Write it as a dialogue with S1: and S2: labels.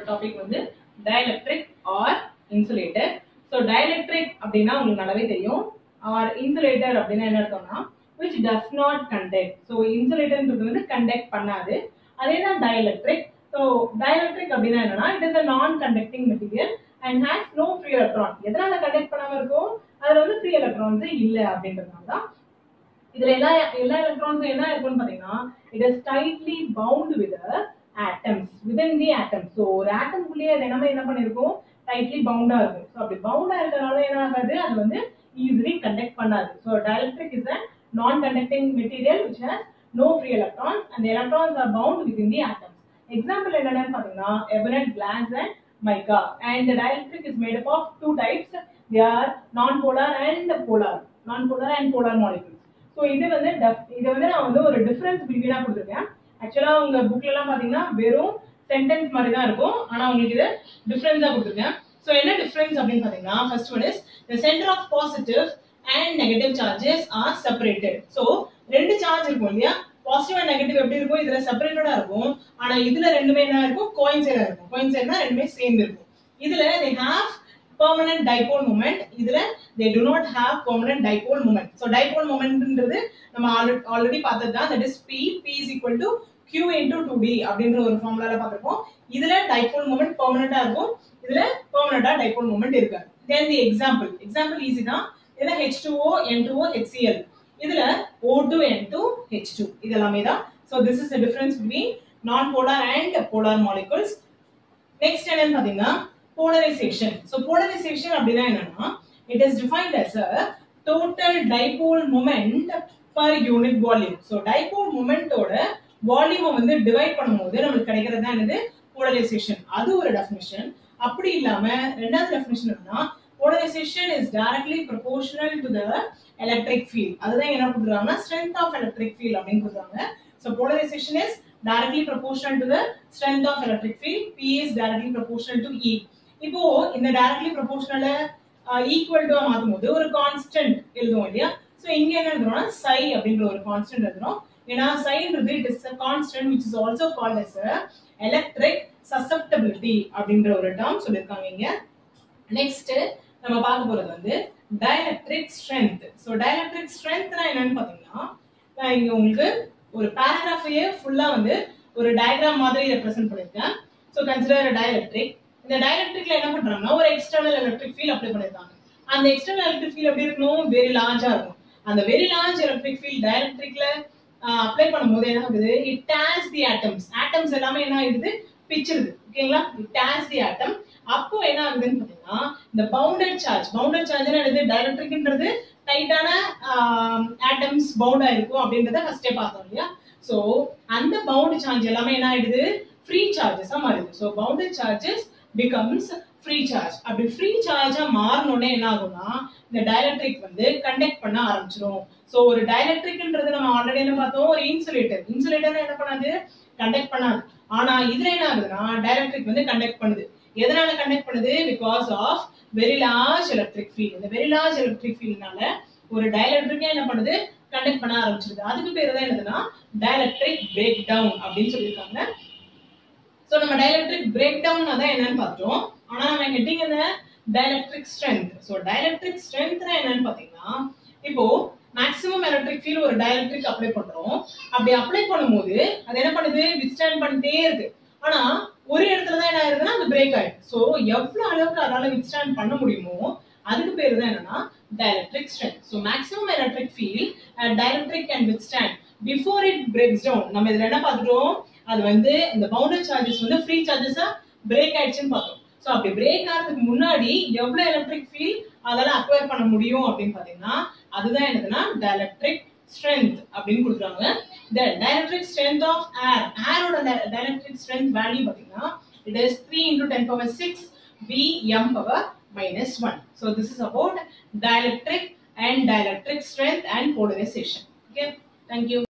S1: Topic வந்து dielectric or insulator so dielectric அப்படின்னா உங்களுக்கு நல்லாவே தெரியும் ஆர் இன்சுலேட்டர் அப்படின்னா என்ன அர்த்தம்னா which does not conduct so இன்சுலேட்டர்ன்றது வந்து கண்டக்ட் பண்ணாது அதே தான் டயலெக்ட்ரிக் ஸோ டயலெக்ட்ரிக் அப்படின்னா என்னன்னா it is a non conducting material and has no free electron எதனால கண்டக்ட் பண்ணாம இருக்கும் அதுல வந்து ஃப்ரீ எலக்ட்ரான்ஸ் இல்ல அப்படின்றதுனால தான் இதுல எல்லா எல்லா எலக்ட்ரான்ஸும் என்ன இருக்கும்னு பாத்தீங்கன்னா it is tightly bound with atoms within the atom so ஒரு ஆட்டம்குள்ளேயே அது என்ன என்ன பண்ணிருக்கும் டைட்லி பவுண்டா இருக்கும் ஸோ அப்படி பவுண்டா இருக்கிறதுனால என்ன ஆகாது அது வந்து ஈஸிலி கண்டக்ட் பண்ணாது so dielectric is a non conducting material which has no free electrons and the electrons are bound within the atoms example என்னன்னு பாத்தீங்கன்னா ebonite glass and mica and the dielectric is made up of two types they are non-polar and polar non-polar and polar molecules so இது வந்து def- இது வந்து நான் வந்து ஒரு difference பிட்வீனா கொடுத்துருக்கேன் ஆக்சுவலா உங்க புக்ல எல்லாம் பாத்தீங்கன்னா வெறும் சென்டென்ஸ் மாதிரி தான் இருக்கும் ஆனா உங்களுக்கு இது டிஃபரன்ஸா கொடுத்துருக்கேன் ஸோ என்ன டிஃபரன்ஸ் அப்படின்னு பாத்தீங்கன்னா first one is the centre of positive and negative charges are separated so ரெண்டு சார்ஜ் இருக்கும் இல்லையா பாசிட்டிவ் அண்ட் நெகட்டிவ் எப்படி இருக்கும் இதுல செப்பரேட்டடா இருக்கும் ஆனா இதுல ரெண்டுமே என்ன இருக்கும் கோயின்சைடா இருக்கும் கோயின்சைட்னா ரெண்டுமே சேர்ந்து இருக்கும் இதுல they have permanent dipole moment இதுல they do not have permanent dipole moment so dipole momentன்றது நம்ம ஆல்ரெடி பார்த்தது தான் that is p p is equal to q into 2d அப்படின்ற ஒரு ஃபார்முலால பார்த்திருப்போம் இதுல dipole moment permanentா இருக்கும் இதுல permanentா dipole moment இருக்காது then the example example easy தான் இதுல H2O N2O HCl இதுல O2 N2 H2 இது எல்லாமே தான் so this is the difference between non-polar and polar molecules next என்னன்னு பாத்தீங்கன்னா போலரைசேஷன் ஸோ போலரைசேஷன் அப்படின்னா என்னன்னா it is defined as a total dipole moment per unit volume so dipole மூமெண்டோட வால்யூமை வந்து டிவைட் பண்ணும்போது நம்மளுக்கு கிடைக்கிறது தான் என்னது போலரைசேஷன் அது ஒரு டெஃபினிஷன் அப்படி இல்லாம ரெண்டாவது டெஃபினிஷன் என்னன்னா polarisation is directly proportional to the electric field அதுதான் என்ன கொடுக்குறாங்கன்னா ஸ்ட்ரென்த் ஆஃப் எலக்ட்ரிக் ஃபீல்ட் அப்படின்னு கொடுக்குறாங்க so polarisation is directly proportional to the strength of electric field P is directly proportional to E இப்போ இந்த directly proportional ஈக்குவல் டு மாத்தும் போது ஒரு கான்ஸ்டன்ட் எழுதுவோம் இல்லையா சோ இங்க என்ன எழுதுறோம்னா psi அப்படின்ற ஒரு கான்ஸ்டன்ட் எழுதுறோம் ஏன்னா psiன்றது it is a constant which is also called as a electric susceptibility அப்படின்ற ஒரு டேர்ம் சொல்லிருக்காங்க இங்க நெக்ஸ்ட் நம்ம பார்க்க போறது வந்து டயலெக்ட்ரிக் ஸ்ட்ரென்த் ஸோ டயலெக்ட்ரிக் ஸ்ட்ரென்த்னா என்னன்னு பாத்தீங்கன்னா நான் இங்க உங்களுக்கு ஒரு பேராகிராஃபையே ஃபுல்லா வந்து ஒரு டயக்ராம் மாதிரி ரெப்ரசென்ட் பண்ணிருக்கேன் ஸோ கன்சிடர் டயலெக்ட்ரிக் இந்த டயலெக்ட்ரிக்ல என்ன பண்றாங்கன்னா ஒரு எக்ஸ்டர்னல் எலக்ட்ரிக் ஃபீல் அப்ளை பண்ணிருக்காங்க அந்த எக்ஸ்டர்னல் எலக்ட்ரிக் ஃபீல் எப்படி இருக்கணும் வெரி லார்ஜா இருக்கும் அந்த வெரி லார்ஜ் எலக்ட்ரிக் ஃபீல் டயலெக்ட்ரிக்ல அப்ளை பண்ணும்போது என்ன ஆகுது இட் டேஸ் தி ஆட்டம்ஸ் ஆட்டம்ஸ் எல்லாமே என்ன ஆகுது பிச்சிருது ஓகேங்களா இட் டேஸ் தி ஆட்டம் அப்போ என்ன ஆகுதுன்னு பாத்தீங்கன்னா இந்த பவுண்டட் சார்ஜ் பவுண்டட் சார்ஜ் என்னது டயலெக்ட்ரிக்ன்றது டைட்டான ஆட்டம்ஸ் பவுண்டா இருக்கும் அப்படின்றத ஃபர்ஸ்டே பார்த்தோம் இல்லையா சோ அந்த பவுண்ட் சார்ஜ் எல்லாமே என்ன ஆயிடுது ஃப்ரீ சார்ஜஸா மாறுது so bounded charges becomes free charge அப்படி ஃப்ரீ சார்ஜா மாறினோடனே என்ன ஆகும்னா இந்த டயலெக்ட்ரிக் வந்து கண்டக்ட் பண்ண ஆரம்பிச்சிரும் ஸோ ஒரு டயலெக்ட்ரிக்ன்றது நம்ம ஆல்ரெடி என்ன பார்த்தோம் ஒரு இன்சுலேட்டர் இன்சுலேட்டர் என்ன பண்ணாது கண்டக்ட் பண்ணாது ஆனா இதுல என்ன ஆகுதுன்னா டயலெக்ட்ரிக் வந்து கண்டக்ட் பண்ணுது எதனால கண்டக்ட் பண்ணுது because of very large electric field இந்த வெரி லார்ஜ் எலக்ட்ரிக் ஃபீல்ட்னால ஒரு டயலெக்ட்ரிக்கே என்ன பண்ணுது கண்டக்ட் பண்ண ஆரம்பிச்சிருது அதுக்கு பேர் தான் என்னதுன்னா டயலெக்ட்ரிக் பிரேக் டவுன் அப்படின்னு சொல்லியிருக்காங்க ஸோ நம்ம டயலெக்ட்ரிக் பிரேக் டவுன் அதான் என்னன்னு பார்த்தோம் ஆனா நம்ம ஹெட்டிங் என்ன டயலெக்ட்ரிக் ஸ்ட்ரென்த் ஸோ டயலெக்ட்ரிக் ஸ்ட்ரென்த்னா என்னன்னு பார்த்தீங்கன்னா இப்போ மேக்ஸிமம் எலக்ட்ரிக் ஃபீல்ட் ஒரு டயலெக்ட்ரிக் அப்ளை பண்றோம் அப்படி அப்ளை பண்ணும்போது அது என்ன பண்ணுது வித்ஸ்டாண்ட் பண்ணிட்டே இருக்கு ஆனா ஒரு இடத்துல தான் என்ன ஆயிருதுன்னா அது பிரேக் ஆயிடுது ஸோ எவ்வளவு அளவுக்கு அதால வித்ஸ்டாண்ட் பண்ண முடியுமோ அதுக்கு பேர் தான் என்னன்னா dielectric strength. So maximum electric field uh, dielectric can withstand before it breaks down. நம்ம இதுல என்ன பார்த்துட்டோம் அது வந்து இந்த பவுண்டட் சார்ஜஸ் வந்து ஃப்ரீ சார்ஜஸா பிரேக் ஆயிடுச்சுன்னு பார்த்தோம் ஸோ அப்படி பிரேக் ஆகிறதுக்கு முன்னாடி எவ்வளவு எலக்ட்ரிக் ஃபீல்ட் அதால அக்வயர் பண்ண முடியும் அப்படின்னு பாத்தீங்கன்னா அதுதான் என்னதுன்னா dielectric strength அப்படின்னு கொடுக்குறாங்க the dielectric strength of air ஏரோட dielectric strength வேல்யூ பாத்தீங்கன்னா it is 3 into 10 power 6 v m power minus 1 so this is about dielectric and dielectric strength and polarization okay thank you